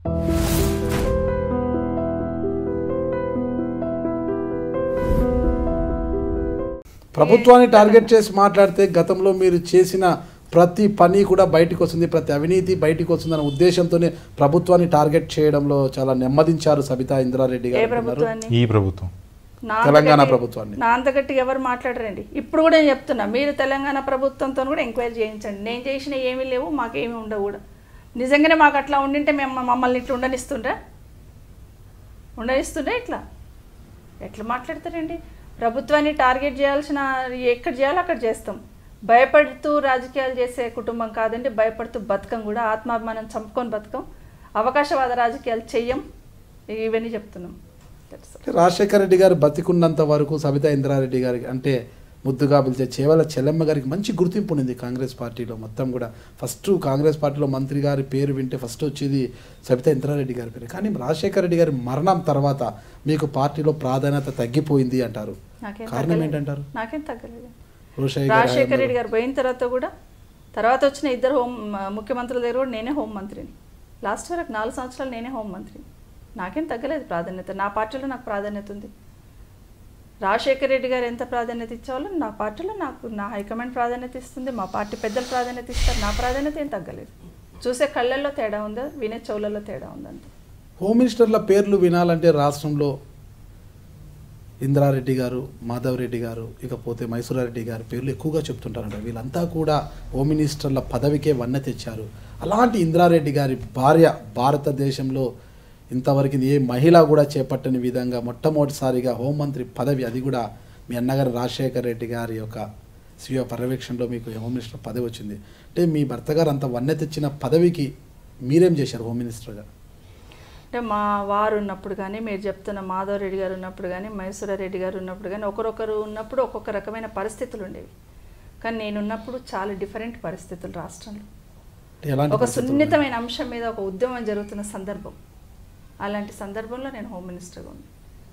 ప్రభుత్వాన్ని టార్గెట్ చేసి మాట్లాడితే గతంలో మీరు చేసిన ప్రతి పని కూడా బయటకు వస్తుంది ప్రతి అవినీతి బయటకు వస్తుందన్న ఉద్దేశంతోనే ప్రభుత్వాన్ని టార్గెట్ చేయడంలో చాలా నెమ్మదించారు సబితా ఇంద్రారెడ్డి ఏ గారు అంటున్నారు. ప్రభుత్వాన్ని ఈ ప్రభుత్వం నా తెలంగాణ అంతగట్టి- ప్రభుత్వాన్ని. నా అంత గట్టిగా ఎవరు మాట్లాడరండి ఇప్పుడు కూడా నేను చెప్తున్నా మీరు తెలంగాణ ప్రభుత్వంతో కూడా ఎంక్వైరీ చేయించండి నేను చేసిన ఏమీ లేవు మాకేమీ ఉండవు కూడా నిజంగానే మాకు అట్లా ఉండింటే మేము మమ్మల్ని ఇట్లా ఉండనిస్తుండ్రా ఉండనిస్తుండ్రా ఇట్లా ఎట్లా మాట్లాడతారండి ప్రభుత్వాన్ని టార్గెట్ చేయాల్సిన ఎక్కడ చేయాలో అక్కడ చేస్తాం భయపడుతూ రాజకీయాలు చేసే కుటుంబం కాదండి భయపడుతూ బతకం కూడా ఆత్మాభిమానం చంపుకొని బతకం అవకాశవాద రాజకీయాలు చెయ్యం ఇవన్నీ చెప్తున్నాం That's all. రాజశేఖర రెడ్డి గారు బతికున్నంత వరకు సబితా ఇంద్రారెడ్డి గారికి అంటే ముద్దుగా పిలిచే చేవల చెల్లెమ్మ గారికి మంచి గుర్తింపు ఉంది కాంగ్రెస్ పార్టీలో మొత్తం కూడా ఫస్ట్ కాంగ్రెస్ పార్టీలో మంత్రి గారి పేరు వింటే ఫస్ట్ వచ్చేది సబితా ఇంద్రారెడ్డి గారి పేరు కానీ రాజశేఖర రెడ్డి గారి మరణం తర్వాత మీకు పార్టీలో ప్రాధాన్యత తగ్గిపోయింది అంటారు నాకేం కారణం తగ్గలేదు. ఏంటంటారు నాకేం తగ్గలేదు రోషయ్య గారి రాజశేఖర రెడ్డి హయాంలో- గారు పోయిన తర్వాత కూడా తర్వాత వచ్చిన ఇద్దరు హోం ముఖ్యమంత్రుల దగ్గర కూడా నేనే హోం మంత్రిని లాస్ట్ వరకు నాలుగు సంవత్సరాలు నేనే హోం మంత్రిని నాకేం తగ్గలేదు ప్రాధాన్యత నా పార్టీలో నాకు ప్రాధాన్యత ఉంది రాజశేఖర రెడ్డి గారు ఎంత ప్రాధాన్యత ఇచ్చేవాళ్ళు నా పార్టీలో నాకు నా హైకమాండ్ ప్రాధాన్యత ఇస్తుంది మా పార్టీ పెద్దలు ప్రాధాన్యత ఇస్తారు నా ప్రాధాన్యత ఏం తగ్గలేదు చూసే కళ్ళల్లో తేడా ఉందా వినే చెవులలో తేడా ఉందంతే హోమ్ మినిస్టర్ల పేర్లు వినాలంటే రాష్ట్రంలో ఇంద్రారెడ్డి గారు మాధవ్ రెడ్డి గారు ఇకపోతే మైసూరారెడ్డి గారు పేర్లు ఎక్కువగా చెప్తుంటారంట వీళ్ళంతా కూడా హోమ్ మినిస్టర్ల పదవికే వన్నె తెచ్చారు అలాంటి ఇంద్రారెడ్డి గారి భార్య భారతదేశంలో ఇంతవరకు ఏ మహిళ కూడా చేపట్టని విధంగా మొట్టమొదటిసారిగా హోంమంత్రి పదవి అది కూడా మీ అన్నగారు రాజశేఖర రెడ్డి గారి యొక్క స్వీయ పర్యవేక్షణలో మీకు హోమ్ మినిస్టర్ పదవి వచ్చింది అంటే మీ భర్త గారు అంత వన్నె తెచ్చిన పదవికి మీరేం చేశారు హోమ్ మినిస్టర్గా అంటే మా వారు ఉన్నప్పుడు కానీ మీరు చెప్తున్న మాధవ్ రెడ్డి గారు ఉన్నప్పుడు కానీ రెడ్డి గారు ఉన్నప్పుడు కానీ ఒకరొకరు ఉన్నప్పుడు ఒక్కొక్క రకమైన పరిస్థితులు ఉండేవి కానీ నేను ఉన్నప్పుడు చాలా డిఫరెంట్ పరిస్థితులు రాష్ట్రంలో అంటే ఎలాంటి ఒక పరిస్థితులు ఉన్నాయి? సున్నితమైన అంశం మీద ఒక ఉద్యమం జరుగుతున్న సందర్భం అలాంటి సందర్భంలో నేను హోమ్ మినిస్టర్గా ఉంది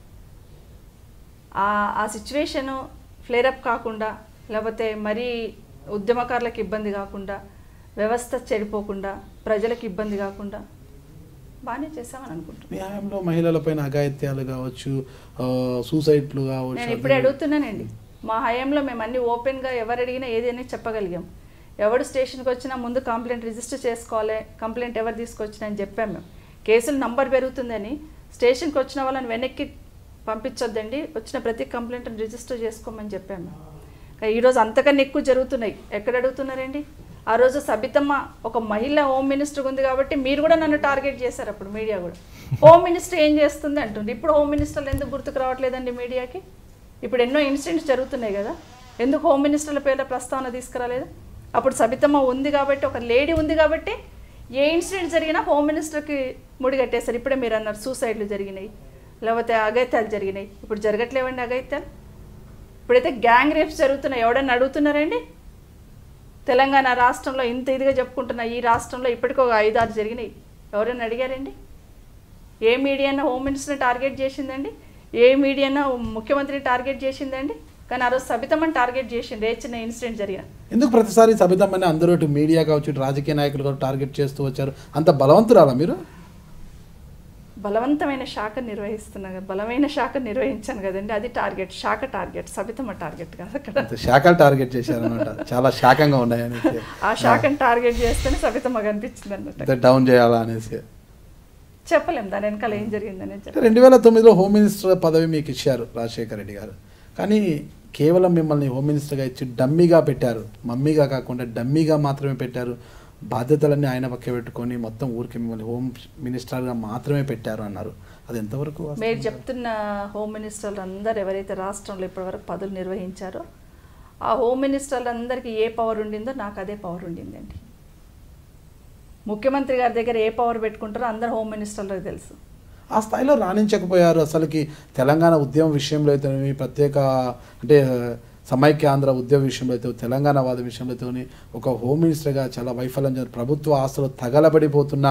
ఆ ఆ సిచ్యువేషను ఫ్లేరప్ కాకుండా లేకపోతే మరీ ఉద్యమకారులకు ఇబ్బంది కాకుండా వ్యవస్థ చెడిపోకుండా ప్రజలకు ఇబ్బంది కాకుండా బాగానే చేసామని అనుకుంటున్నాను న్యాయంలో మహిళలపైన అఘాయిత్యాలు కావచ్చు ఆ, సూసైడ్లు కావచ్చు నేను ఇప్పుడే అడుగుతున్నానండి మా హయాంలో మేము అన్ని ఓపెన్గా ఎవరు అడిగినా ఏదైనా చెప్పగలిగాం ఎవడు స్టేషన్కి వచ్చినా ముందు కంప్లైంట్ రిజిస్టర్ చేసుకోవాలి కంప్లైంట్ ఎవరు తీసుకొచ్చినా అని చెప్పాం మేము కేసుల నంబర్ పెరుగుతుందని స్టేషన్కి వచ్చిన వాళ్ళని వెనక్కి పంపించొద్దండి వచ్చిన ప్రతి కంప్లైంట్ని రిజిస్టర్ చేసుకోమని చెప్పాము మేము కానీ ఈరోజు అంతకన్నా ఎక్కువ జరుగుతున్నాయి ఎక్కడ అడుగుతున్నారండి ఆ రోజు సబితమ్మ ఒక మహిళ హోమ్ మినిస్టర్ ఉంది కాబట్టి మీరు కూడా నన్ను టార్గెట్ చేశారు అప్పుడు మీడియా కూడా హోమ్ మినిస్టర్ ఏం చేస్తుంది అంటుంది ఇప్పుడు హోమ్ మినిస్టర్లు ఎందుకు గుర్తుకు రావట్లేదండి మీడియాకి ఇప్పుడు ఎన్నో ఇన్సిడెంట్స్ జరుగుతున్నాయి కదా ఎందుకు హోమ్ మినిస్టర్ల పేర్ల ప్రస్తావన తీసుకురాలేదు అప్పుడు సబితమ్మ ఉంది కాబట్టి ఒక లేడీ ఉంది కాబట్టి ఏ ఇన్సిడెంట్ జరిగినా హోమ్ మినిస్టర్కి ముడిగట్టేశారు ఇప్పుడే మీరు అన్నారు సూసైడ్లు జరిగినాయి లేకపోతే అఘాయిత్యాలు జరిగినాయి ఇప్పుడు జరగట్లేవండి అఘాయిత్యాలు ఇప్పుడైతే గ్యాంగ్ రేప్స్ జరుగుతున్నాయి ఎవడన్నా అడుగుతున్నారండి తెలంగాణ రాష్ట్రంలో ఇంత ఇదిగా చెప్పుకుంటున్న ఈ రాష్ట్రంలో ఇప్పటికీ ఒక ఐదు ఆరు జరిగినాయి ఎవరైనా అడిగారండి ఏ మీడియానా హోమ్ మినిస్టర్ని టార్గెట్ చేసిందండి ఏ మీడియానా ముఖ్యమంత్రిని టార్గెట్ చేసిందండి కానీ ఆ రోజు సబితమ్మని టార్గెట్ చేసింది ఏ చిన్న ఇన్సిడెంట్ జరిగిన ఎందుకు ప్రతిసారి సబితమ్మని అందరూ ఇటు మీడియా కావచ్చు ఇటు రాజకీయ నాయకులు కావచ్చు టార్గెట్ చేస్తూ వచ్చారు అంత బలవంతురాలా మీరు బలవంతమైన శాఖ నిర్వహిస్తున్నా కదా బలమైన శాఖ నిర్వహించాను కదండి అది టార్గెట్ శాఖ టార్గెట్ సబితమ్మ టార్గెట్ కాదు అక్కడ అంత శాఖలు టార్గెట్ చేశారనమాట చాలా శాఖంగా ఉన్నాయని ఆ శాఖను టార్గెట్ చేస్తేనే సబితమ్మ కనిపించింది అన్నట్టు డౌన్ చేయాలా అనేసి చెప్పలేం దాని వెనకాల ఏం జరిగిందని చెప్పలేం. రెండు వేల తొమ్మిదిలో హోమ్ మినిస్టర్ పదవి మీకు ఇచ్చారు రాజశేఖర రెడ్డి గారు కానీ కేవలం మిమ్మల్ని హోమ్ మినిస్టర్గా ఇచ్చి డమ్మీగా పెట్టారు మమ్మీగా కాకుండా డమ్మీగా మాత్రమే పెట్టారు బాధ్యతలన్నీ ఆయన పక్క పెట్టుకొని మొత్తం ఊరికి మిమ్మల్ని హోమ్ మినిస్టర్గా మాత్రమే పెట్టారు అన్నారు అది ఎంతవరకు వాస్తవం? మీరు చెప్తున్న హోమ్ మినిస్టర్లు అందరు ఎవరైతే రాష్ట్రంలో ఇప్పటివరకు పదవులు నిర్వహించారో ఆ హోమ్ మినిస్టర్లు అందరికీ ఏ పవర్ ఉండిందో నాకు అదే పవర్ ఉండిందండి ముఖ్యమంత్రి గారి దగ్గర ఏ పవర్ పెట్టుకుంటారో అందరు హోమ్ మినిస్టర్లకు తెలుసు ఆ స్థాయిలో రాణించకపోయారు అసలుకి తెలంగాణ ఉద్యమం విషయంలో అయితే ప్రత్యేక అంటే సమైక్య ఆంధ్ర ఉద్యమ విషయంలో అయితే తెలంగాణ వాద విషయంలో అయితే ఒక హోమ్ మినిస్టర్గా చాలా వైఫల్యం జరిగి ప్రభుత్వ ఆస్తులు తగలబడిపోతున్న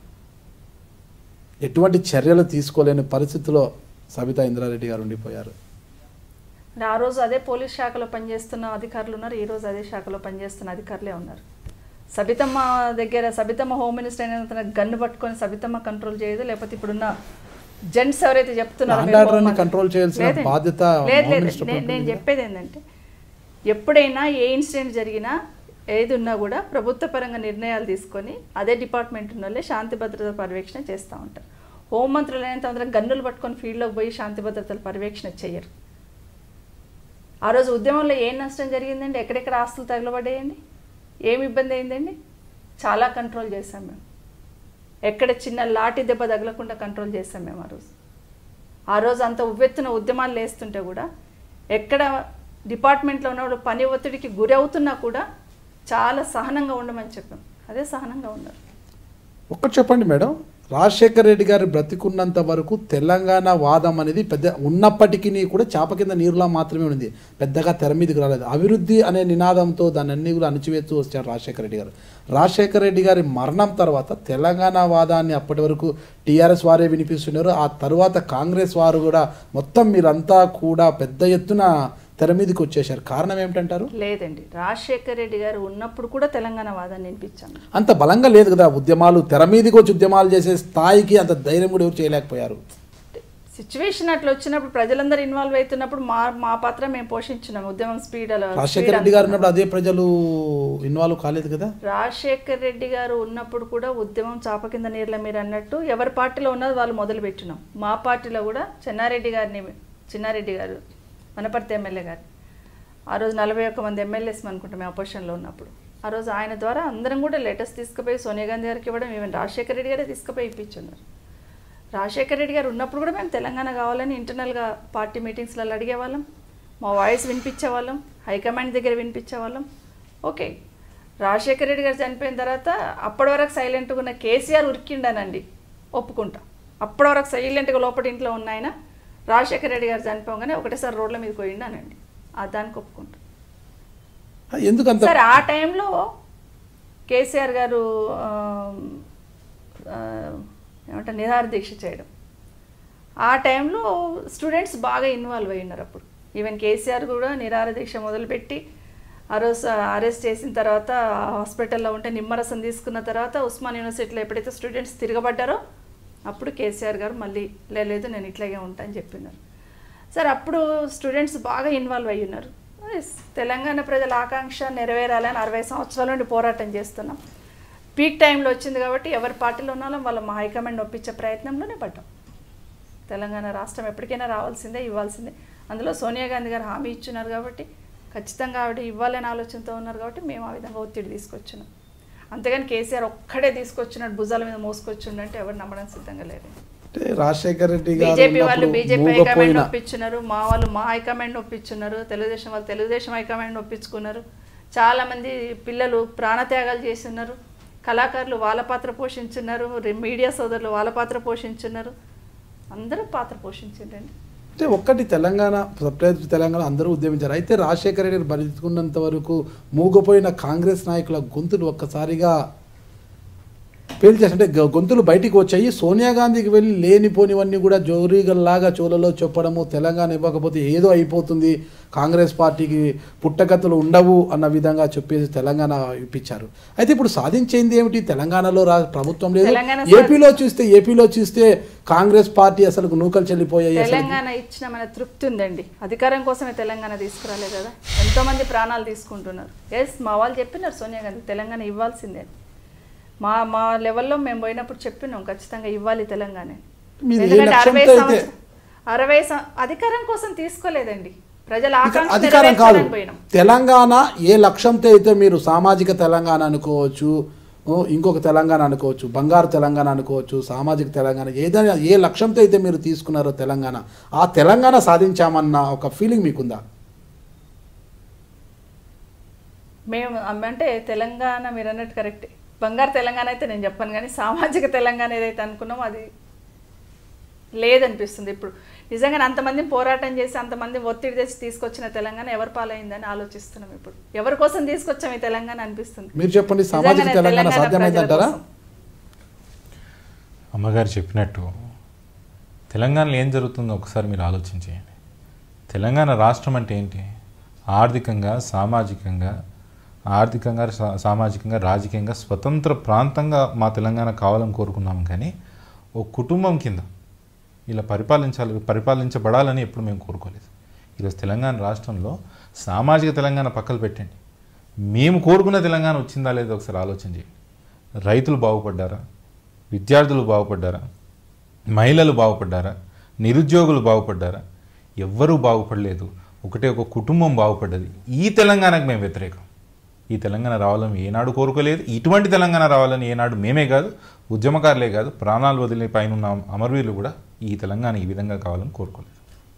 ఎటువంటి చర్యలు తీసుకోలేని పరిస్థితిలో సబితా ఇంద్రారెడ్డి గారు ఉండిపోయారు అంటే ఆ రోజు అదే పోలీస్ శాఖలో పనిచేస్తున్న అధికారులు ఉన్నారు ఈ రోజు అదే శాఖలో పనిచేస్తున్న అధికారులే ఉన్నారు సబితమ్మ దగ్గర సబితమ్మ హోమ్ మినిస్టర్ అయిన తన గన్ను పట్టుకొని సబితమ్మ కంట్రోల్ చేయదు లేకపోతే ఇప్పుడున్న జెంట్స్ ఎవరైతే చెప్తున్నారో Land మీరు order ని హోమ్ మంత్రి- control చేయాల్సిన లేదండి. బాధ్యత లేదు హోమ్ లేదు మినిస్టర్ నేను- పైన నేను ఉంది. చెప్పేది ఏంటంటే ఎప్పుడైనా ఏ ఇన్సిడెంట్ జరిగినా ఏది ఉన్నా కూడా ప్రభుత్వ పరంగా నిర్ణయాలు తీసుకొని అదే డిపార్ట్మెంట్ ఉన్న వాళ్ళే శాంతి భద్రత పర్యవేక్షణ చేస్తూ ఉంటారు హోంమంత్రులు అయినంత అందరం గన్నులు పట్టుకొని ఫీల్డ్లోకి పోయి శాంతి భద్రతల పర్యవేక్షణ చేయరు ఆ రోజు ఉద్యమంలో ఏం నష్టం జరిగిందండి ఎక్కడెక్కడ ఆస్తులు తగలబడ్డాయండి ఏమి ఇబ్బంది అయిందండి చాలా కంట్రోల్ చేశాం మేము ఎక్కడ చిన్న లాఠీ దెబ్బ తగలకుండా కంట్రోల్ చేశాం మేము ఆ రోజు ఆ రోజు అంత ఉవ్వెత్తున ఉద్యమాలు లేస్తుంటే కూడా ఎక్కడ డిపార్ట్మెంట్లో ఉన్నవాడు పని ఒత్తిడికి గురి అవుతున్నా కూడా చాలా సహనంగా ఉండమని చెప్పాం అదే సహనంగా ఉన్నారు ఒక్కటి చెప్పండి మేడం రాజశేఖర రెడ్డి గారు బ్రతికున్నంత వరకు తెలంగాణ వాదం అనేది పెద్ద ఉన్నప్పటికీ కూడా చాప కింద నీరులా మాత్రమే ఉంది పెద్దగా తెర మీదకి రాలేదు అభివృద్ధి అనే నినాదంతో దాన్ని అన్ని కూడా అణిచివేస్తూ వచ్చారు రాజశేఖర రెడ్డి గారు రాజశేఖర రెడ్డి గారి మరణం తర్వాత తెలంగాణ వాదాన్ని అప్పటి వరకు టీఆర్ఎస్ వారే వినిపిస్తున్నారు ఆ తర్వాత కాంగ్రెస్ వారు కూడా మొత్తం మీరంతా కూడా పెద్ద ఎత్తున తెర మీదకి వచ్చేసారు కారణం ఏమిటంటారు లేదండి రాజశేఖర్ రెడ్డి గారు ఉన్నప్పుడు కూడా తెలంగాణ వాదాన్ని వినిపించాము అంత బలంగా లేదు కదా ఉద్యమాలు తెర మీదకి వచ్చి ఉద్యమాలు చేసే స్థాయికి అంత ధైర్యం కూడా ఎవరు చేయలేకపోయారు సిచ్యువేషన్ అట్లా వచ్చినప్పుడు ప్రజలందరూ ఇన్వాల్వ్ అవుతున్నప్పుడు మా మా పాత్ర మేము పోషించున్నాం ఉద్యమం స్పీడ్ అలా రాజశేఖర రెడ్డి గారు ఉన్నప్పుడు అదే ప్రజలు ఇన్వాల్వ్ కాలేదు కదా రాజశేఖర్ రెడ్డి గారు ఉన్నప్పుడు కూడా ఉద్యమం చాప కింద నీళ్ళ మీరు అన్నట్టు ఎవరి పార్టీలో ఉన్నది వాళ్ళు మొదలు పెట్టినాం మా పార్టీలో కూడా చెన్నారెడ్డి గారిని చిన్నారెడ్డి గారు వనపర్తి ఎమ్మెల్యే గారు ఆ రోజు నలభై ఒక్క మంది ఎమ్మెల్యేస్ అనుకుంటాం మేము అపోజిషన్లో ఉన్నప్పుడు ఆ రోజు ఆయన ద్వారా అందరం కూడా లెటర్స్ తీసుకుపోయి సోనియా గాంధీ గారికి ఇవ్వడం ఈవెన్ రాజశేఖర రెడ్డి గారే తీసుకుపోయి ఇప్పించున్నారు రాజశేఖర రెడ్డి గారు ఉన్నప్పుడు కూడా మేము తెలంగాణ కావాలని ఇంటర్నల్గా పార్టీ మీటింగ్స్లలో అడిగేవాళ్ళం మా వాయిస్ వినిపించేవాళ్ళం హైకమాండ్ దగ్గర వినిపించేవాళ్ళం ఓకే రాజశేఖర రెడ్డి గారు చనిపోయిన తర్వాత అప్పటి వరకు సైలెంట్గా ఉన్న కేసీఆర్ ఉరికిండానండి ఒప్పుకుంటా అప్పటి వరకు సైలెంట్గా లోపటి ఇంట్లో ఉన్న ఆయన రాజశేఖర రెడ్డి గారు చనిపోగానే ఒకటేసారి రోడ్ల మీద పోయిండానండి ఆ దానికి ఒప్పుకుంటా ఎందుకు అంత సార్ ఆ టైంలో కేసీఆర్ గారు ఆ, ఆ, ఏమంటారు నిరాహార దీక్ష చేయడం ఆ టైంలో స్టూడెంట్స్ బాగా ఇన్వాల్వ్ అయి ఉన్నారు అప్పుడు ఈవెన్ కేసీఆర్ కూడా నిరాహార దీక్ష మొదలుపెట్టి ఆ రోజు అరెస్ట్ చేసిన తర్వాత హాస్పిటల్లో ఉంటే నిమ్మరసం తీసుకున్న తర్వాత ఉస్మాన్ యూనివర్సిటీలో ఎప్పుడైతే స్టూడెంట్స్ తిరగబడ్డారో అప్పుడు కేసీఆర్ గారు మళ్ళీ "లే- లేదు నేను ఇట్లాగే ఉంటా అని చెప్పినారు సార్ అప్పుడు స్టూడెంట్స్ బాగా ఇన్వాల్వ్ అయ్యి ఉన్నారు ఎస్, తెలంగాణ ప్రజల ఆకాంక్ష నెరవేరాలని అరవై సంవత్సరాల నుండి పోరాటం చేస్తున్నాం పీక్ టైంలో వచ్చింది కాబట్టి ఎవరి పార్టీలో ఉన్నాలో వాళ్ళ మా హైకమాండ్ ఒప్పించే ప్రయత్నంలోనే పడ్డాం తెలంగాణ రాష్ట్రం ఎప్పటికైనా రావాల్సిందే ఇవ్వాల్సిందే అందులో సోనియా గాంధీ గారు హామీ ఇచ్చున్నారు కాబట్టి ఖచ్చితంగా ఆవిడ ఇవ్వాలనే ఆలోచనతో ఉన్నారు కాబట్టి మేము ఆ విధంగా ఒత్తిడి తీసుకొచ్చినాం అంతేగాని కేసీఆర్ ఒక్కడే తీసుకొచ్చినట్టు భుజాల మీద మోసుకొచ్చిండంటే ఎవరు నమ్మడం సిద్ధంగా లేదు అంటే రాజశేఖర రెడ్డి గారు బీజేపీ వాళ్ళు ఉన్నప్పుడు బీజేపీ హైకమాండ్ మూగపోయిన ఒప్పించున్నారు మా వాళ్ళు మా హైకమాండ్ ఒప్పించున్నారు తెలుగుదేశం వాళ్ళు తెలుగుదేశం హైకమాండ్ ఒప్పించుకున్నారు చాలా మంది పిల్లలు ప్రాణత్యాగాలు చేస్తున్నారు కళాకారులు వాళ్ళ పాత్ర పోషించున్నారు రి- మీడియా సోదరులు వాళ్ళ పాత్ర పోషించున్నారు అందరూ పాత్ర పోషించిండండి అంటే ఒక్కటి తెలంగాణ సపరేట్ తెలంగాణ అందరూ ఉద్యమించారు అయితే రాజశేఖర రెడ్డి గారు బతుకున్నంత వరకు మూగపోయిన కాంగ్రెస్ నాయకుల గొంతులు ఒక్కసారిగా పేల్చేసి అంటే గ- గొంతులు బయటికి వచ్చాయి సోనియా గాంధీకి వెళ్ళి లేనిపోనివన్నీ కూడా జోరీగల్లాగా చోలలో చెప్పడము తెలంగాణ ఇవ్వకపోతే ఏదో అయిపోతుంది కాంగ్రెస్ పార్టీకి పుట్టగతులు ఉండవు అన్న విధంగా చెప్పేసి తెలంగాణ ఇప్పించారు అయితే ఇప్పుడు సాధించేది ఏమిటి తెలంగాణలో రా ప్రభుత్వం లేదు తెలంగాణ సా- ఏపీలో చూస్తే ఏపీలో చూస్తే కాంగ్రెస్ పార్టీ అసలు నూకలు చెల్లిపోయాయి అసలు తెలంగాణ ఇచ్చిన మన తృప్తి ఉందండి అధికారం కోసమే తెలంగాణ తీసుకురాలే కదా ఎంతో మంది ప్రాణాలు తీసుకుంటున్నారు ఎస్ మా వాళ్ళు చెప్పినారు సోనియా గాంధీ తెలంగాణ ఇవ్వాల్సిందే అని. మా మా లెవెల్లో మేము పోయినప్పుడు చెప్పినాం ఖచ్చితంగా ఇవ్వాలి తెలంగాణ అని. మీరు ఏ ఎందుకంటే అరవై లక్ష్యంతో అయితే- సంవత్సరం అరవై సం- అధికారం కోసం తీసుకోలేదండి ప్రజల ఇక ఆకాంక్ష అధికారం కాదు నెరవేర్చాలని పోయినాం తెలంగాణ ఏ లక్ష్యంతో అయితే మీరు సామాజిక తెలంగాణ అనుకోవచ్చు ఓ, ఇంకొక తెలంగాణ అనుకోవచ్చు బంగారు తెలంగాణ అనుకోవచ్చు సామాజిక తెలంగాణ ఏదైనా ఏ లక్ష్యంతో అయితే మీరు తీసుకున్నారో తెలంగాణ ఆ తెలంగాణ సాధించామన్న ఒక ఫీలింగ్ మీకుందా మేము అంటే తెలంగాణ మీరు అన్నట్టు కరెక్ట్ బంగారు తెలంగాణ అయితే నేను చెప్పాను కానీ సామాజిక తెలంగాణ ఏదైతే అనుకున్నామో అది లేదనిపిస్తుంది ఇప్పుడు నిజంగా అంతమందిని పోరాటం చేసి అంతమంది ఒత్తిడి తెచ్చి తీసుకొచ్చిన తెలంగాణ ఎవరి పాలైందని ఆలోచిస్తున్నాం ఇప్పుడు ఎవరి కోసం తీసుకొచ్చాం ఈ తెలంగాణ అనిపిస్తుంది మీరు చెప్పండి సామాజిక నిజంగానే తెలంగాణ తెలంగాణ సాధ్యమైందంటారా ప్రజల కోసం. అమ్మగారు చెప్పినట్టు తెలంగాణలో ఏం జరుగుతుందో ఒకసారి మీరు ఆలోచించేయండి తెలంగాణ రాష్ట్రం అంటే ఏంటి ఆర్థికంగా సామాజికంగా ఆర్థికంగా సా- సామాజికంగా రాజకీయంగా స్వతంత్ర ప్రాంతంగా మా తెలంగాణ కావాలని కోరుకున్నాం కానీ ఓ కుటుంబం కింద ఇలా పరిపాలించాలి పరిపాలించబడాలని ఎప్పుడు మేము కోరుకోలేదు ఈరోజు తెలంగాణ రాష్ట్రంలో సామాజిక తెలంగాణ పక్కలు పెట్టండి మేము కోరుకున్న తెలంగాణ వచ్చిందా లేదో ఒకసారి ఆలోచన చేయండి రైతులు బాగుపడ్డారా విద్యార్థులు బాగుపడ్డారా మహిళలు బాగుపడ్డారా నిరుద్యోగులు బాగుపడ్డారా ఎవ్వరూ బాగుపడలేదు ఒకటే ఒక కుటుంబం బాగుపడ్డది ఈ తెలంగాణకు మేము వ్యతిరేకం ఈ తెలంగాణ రావాలని ఏనాడు కోరుకోలేదు ఇటువంటి తెలంగాణ రావాలని ఏనాడు మేమే కాదు ఉద్యమకారులే కాదు ప్రాణాలు వదిలే పైన ఉన్న అమరవీరులు కూడా ఈ తెలంగాణ ఈ విధంగా కావాలని కోరుకోలేదు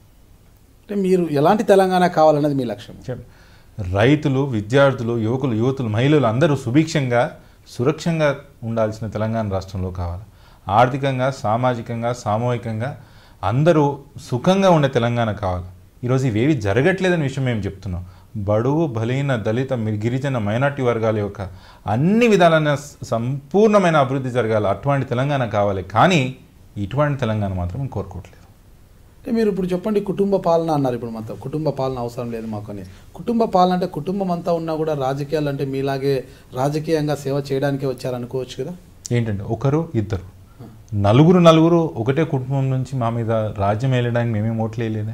అంటే మీరు ఎలాంటి తెలంగాణ కావాలన్నది మీ లక్ష్యం చెప్ రైతులు విద్యార్థులు యువకులు యువతులు మహిళలు అందరూ సుభిక్షంగా సురక్షంగా ఉండాల్సిన తెలంగాణ రాష్ట్రంలో కావాలి ఆర్థికంగా సామాజికంగా సామూహికంగా అందరూ సుఖంగా ఉండే తెలంగాణ కావాలి ఈరోజు ఇవేవి జరగట్లేదని విషయం మేము చెప్తున్నాం బడుగు బలహీన దళిత మి- గిరిజన మైనార్టీ వర్గాల యొక్క అన్ని విధాలైన స- సంపూర్ణమైన అభివృద్ధి జరగాలి అటువంటి తెలంగాణ కావాలి కానీ ఇటువంటి తెలంగాణ మాత్రం మేము కోరుకోవట్లేదు అంటే మీరు ఇప్పుడు చెప్పండి కుటుంబ పాలన అన్నారు ఇప్పుడు మొత్తం కుటుంబ పాలన అవసరం లేదు మాకు అని కుటుంబ పాలన అంటే కుటుంబం అంతా ఉన్నా కూడా రాజకీయాలు అంటే మీలాగే రాజకీయంగా సేవ చేయడానికే వచ్చారనుకోవచ్చు కదా ఏంటంటే ఒకరు ఇద్దరు నలుగురు నలుగురు ఒకటే కుటుంబం నుంచి మా మీద రాజ్యం వెళ్ళడానికి మేమేం ఓట్లు వేయలేదే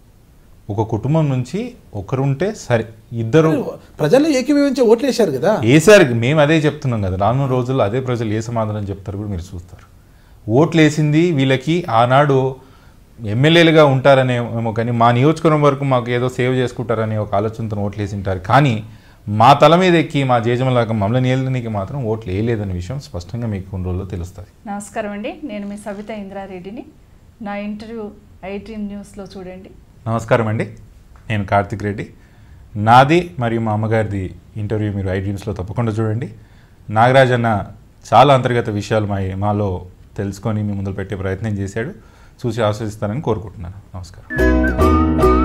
ఒక కుటుంబం నుంచి ఒకరుంటే సరే ఇద్దరు ప్రజలు ఏకీభవించి ఓట్లేశారు కదా వేసారు మేము అదే చెప్తున్నాం కదా రానున్న రోజుల్లో అదే ప్రజలు ఏ సమాధానం చెప్తారు కూడా మీరు చూస్తారు ఓట్లు వేసింది వీళ్ళకి ఆనాడు ఎమ్మెల్యేలుగా ఉంటారనే ఏమో కానీ మా నియోజకవర్గం వరకు మాకు ఏదో సేవ్ చేసుకుంటారనే ఒక ఆలోచనతో ఓట్లు వేసి ఉంటారు కానీ మా తల మీద ఎక్కి మా జేజమలాగా మమ్మల్ని ఏళ్ళనికి మాత్రం ఓట్లు వేయలేదనే విషయం స్పష్టంగా మీకు కొన్ని రోజుల్లో తెలుస్తుంది నమస్కారం అండి నేను మీ సవిత ఇంద్రారెడ్డిని నా ఇంటర్వ్యూ ఐటీఎం న్యూస్లో చూడండి నమస్కారం అండి నేను కార్తిక్ రెడ్డి నాది మరియు మా అమ్మగారిది ఇంటర్వ్యూ మీరు ఐ డ్రీమ్స్లో తప్పకుండా చూడండి నాగరాజ్ అన్న చాలా అంతర్గత విషయాలు మా మాలో తెలుసుకొని మీ ముందు పెట్టే ప్రయత్నం చేశాడు చూసి ఆస్వాదిస్తానని కోరుకుంటున్నాను నమస్కారం